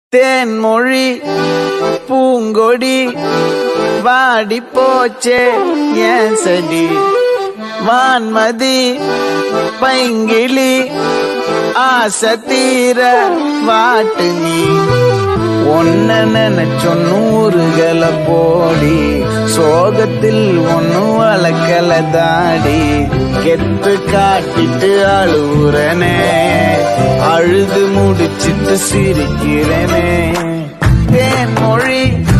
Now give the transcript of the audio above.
தேன்மொழி பூங்கொடி வாடி போச்சே ஏன் செடி வான்மதி பைங்கிளி ஆசை தீர வாட்டு நீ ஒன்ன நினைச்சொ நூறுகள போடி சோகத்தில் ஒன்னு வளர்க்கல தாடி கெத்து காட்டிட்டு அழுவுறனே அழுது முடிச்சிட்டு சிரிக்கிறனே தேன்மொழி